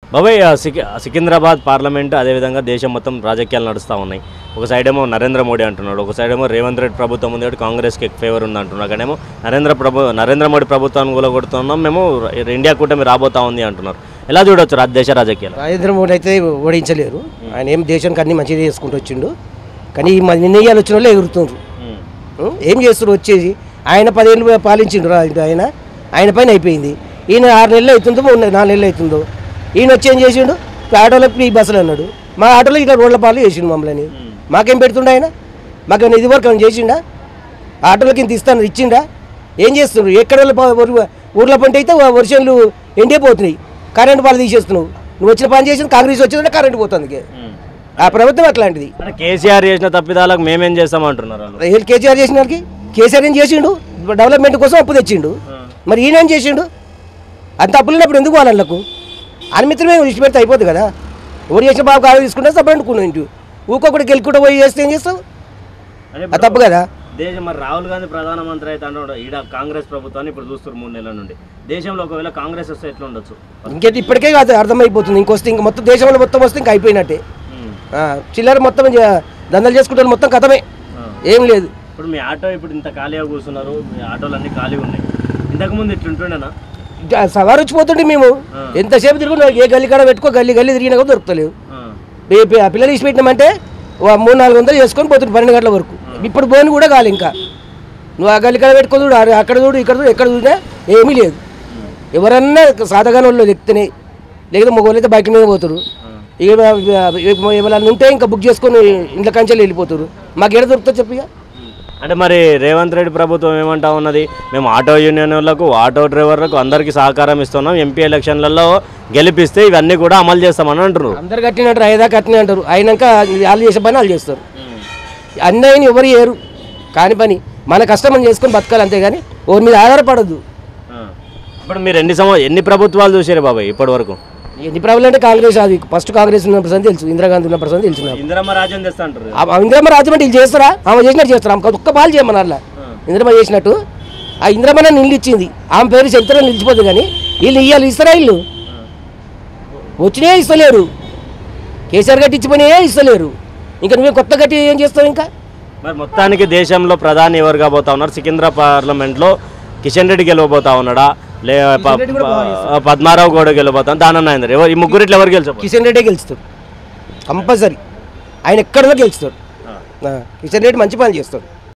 బాబాయ్ ఆ సికి సికింద్రాబాద్ పార్లమెంట్ అదేవిధంగా దేశం మొత్తం రాజకీయాలు నడుస్తూ ఉన్నాయి ఒక సైడ్ ఏమో నరేంద్ర మోడీ అంటున్నాడు ఒక సైడ్ ఏమో రేవంత్ రెడ్డి ప్రభుత్వం ఉంది కాబట్టి కాంగ్రెస్కి ఫేవర్ ఉంది అంటున్నారు అక్కడేమో నరేంద్ర ప్రభు నరేంద్ర మోడీ ప్రభుత్వాన్ని కూలగొడుతున్నాం మేము ఇండియా కూటమి రాబోతా ఉంది అంటున్నారు ఎలా చూడొచ్చు రా దేశ రాజకీయాలు నరేంద్ర మోడీ అయితే ఓడించలేరు ఆయన ఏం దేశానికి అన్ని మంచిగా చేసుకుంటూ వచ్చిండు కానీ ఈ మన నిర్ణయాలు వచ్చిన వాళ్ళు ఎగురుతున్నారు ఉం? ఏం చేస్తారు వచ్చేసి ఆయన పదేళ్ళు పాలించిండు రా ఆయన ఆయన పైన అయిపోయింది ఈయన ఆరు నెలలు అవుతుందో మూడు నెలలు- నాలుగు నెలలు అవుతుందో ఈయన వచ్చి ఏం చేసిండు ఆటోలో ఫ్రీ బస్సులు అన్నాడు మా ఆటోలో ఇట్లా రోడ్ల పాలు చేసిండు మమ్మల్ని మాకేం పెడుతుండ ఆయన మాకేమైనా ఇది వరకు ఏమైనా చేసిండా ఆటోలకి ఇంత ఇస్తాను ఇచ్చిండా ఏం చేస్తున్నారు ఎక్కడ వాళ్ళ ప- ఊరు- ఊర్లో పంట అయితే వ- వర్షాలు ఎండిపోతున్నాయి కరెంట్ పాలు తీసేస్తున్నావు నువ్వు వచ్చిన పని చేసింది కాంగ్రెస్ వచ్చిందంటే కరెంట్ పోతుంది ఆ ప్రభుత్వం అట్లాంటిది అంటే కేసీఆర్ చేసిన తప్పిదాలకు మేమేం చేస్తామంటున్నారు వాళ్ళు ఏం కేసీఆర్ చేసిన వాడికి కేసీఆర్ ఏం చేసిండు డెవలప్మెంట్ కోసం అప్పు తెచ్చిండు మరి ఈయన ఏం చేసిండు అంత అప్పులు ఉన్నప్పుడు ఎందుకు వాళ్ళకు అనిమిత్రమే విడిచిపెడితే అయిపోద్ది కదా ఎవరు చేసిన బాబు కాదు తీసుకుంటే సపరేట్ ఇంటి ఊకొకటి గెలుకుంటూ పోయి చేస్తే ఏం చేస్తావు అదే అది తప్పు కదా దేశం మరి రాహుల్ గాంధీ ప్రధానమంత్రి అయితే అంటే ఈడ కాంగ్రెస్ ప్రభుత్వాన్ని ఇప్పుడు చూస్తారు మూడు నెలల నుండి దేశంలో ఒకవేళ కాంగ్రెస్ వస్తే ఎట్లా ఉండొచ్చు ఇంకేంటి ఇప్పటికే కాదు అర్థమైపోతుంది ఇంకొస్తే ఇంక మొత్తం దేశంలో మొత్తం వస్తే ఇంకా అయిపోయినట్టే ఉమ్. ఆ, చిల్లర మొత్తం జ- దందలు చేసుకుంటారు మొత్తం కథమే ఆ. ఏం లేదు ఇప్పుడు మీ ఆటో ఇప్పుడు ఇంత ఖాళీగా కూర్చున్నారు మీ ఆటోలు అన్ని ఖాళీగా ఉన్నాయి ఇంతకుముందు ఇట్లుంటుండేనా జ- సవారు వచ్చిపోతుండే మేము ఎంతసేపు తిరుగుతున్నాం ఏ గల్లి కాడ పెట్టుకో గల్లి గల్లి తిరిగినా కూడా దొరుకుతలేవు ఆ. ఈ పి- ఆ పిల్లలు ఇచ్చి పెట్టినామంటే ఓ మూడు నాలుగు వందలు చేసుకొని పోతుంది పన్నెండు గంటల వరకు ఇప్పుడు బోని కూడా కాదు ఇంకా నువ్వు ఆ గల్లి కాడ పెట్టుకో చూడు ఆ- అక్కడ చూడు ఇక్కడ చూడు ఎక్కడ చూసినా ఏమీ లేదు ఎవరన్నా సాధగానే వాళ్ళు ఎక్కితేనే లేదా మగవాళ్ళు అయితే బైక్ మీద పోతారు ఇక ఎవరైనా ఉంటే ఇంకా బుక్ చేసుకొని ఇంట్లో కంచెలు వెళ్ళిపోతారు మాకు ఎక్కడ దొరుకుతుంది చెప్పు ఇక అంటే మరి రేవంత్ రెడ్డి ప్రభుత్వం ఏమంటా ఉన్నది మేము ఆటో యూనియన్ వాళ్ళకు ఆటో డ్రైవర్లకు అందరికీ సహకారం ఇస్తున్నాం ఎంపీ ఎలక్షన్లలో గెలిపిస్తే ఇవన్నీ కూడా అమలు చేస్తామని అంటున్నారు అందరు కట్టినట్టు ఐదా కట్టిన అంటారు అయినాక వాళ్ళు చేసే పని వాళ్ళు చేస్తారు అన్నయ్యని ఎవరు చేయరు కాని పని మన కష్టం మనం చేసుకొని బతకాలి అంతేగాని ఎవరి మీద ఆధారపడద్దు ఆ. ఇప్పుడు మీరు ఎన్ని సంవ ఎన్ని ప్రభుత్వాలు చూసారు బాబాయ్ ఇప్పటి వరకు ఎన్ని ప్రాబ్లం అంటే కాంగ్రెస్ అది ఫస్ట్ కాంగ్రెస్ ఉన్న ప్రసంగం తెలుసు ఇందిరాగాంధీ ఉన్న ప్రసంగం తెలుసు నాకు ఇందిరమ్మ రాజ్యం తెస్తా అంటారు ఆ- ఆ ఇందిరమ్మ రాజ్యం వీళ్ళు చేస్తారా ఆమె చేసినట్టు చేస్తారా ఆమె ఒక్క పాలు చేయమని అట్లా ఇందిరమ్మ చేసినట్టు ఆ ఇందిరమ్మ నిల్లు ఇచ్చింది ఆమె పేరు చరిత్రలో నిలిచిపోతుంది కానీ వీళ్ళు ఇయ్యాలి ఇస్తారా వీళ్ళు వచ్చినే ఇస్తలేరు కేసీఆర్ గట్టి ఇచ్చిపోయినా ఇస్తలేరు ఇంకా నువ్వే కొత్త గట్టి ఏం చేస్తావు ఇంకా మరి మొత్తానికి దేశంలో ప్రధాని ఎవరు కాబోతా ఉన్నారు సికింద్రా పార్లమెంట్లో కిషన్ రెడ్డి గెలవబోతా ఉన్నాడా లే ప- ప- పద్మారావు గౌడ గెలవబోతా దాని నాయందర్ ఎవరు ఈ ముగ్గురిట్లో ఎవరు గెలిచబోతారు కిషన్ రెడ్డి గెలుస్తాడు కంపల్సరీ ఆయన ఎక్కడో గెలుస్తాడు ఆ, కిషన్ రెడ్డి మంచి పని చేస్తాడు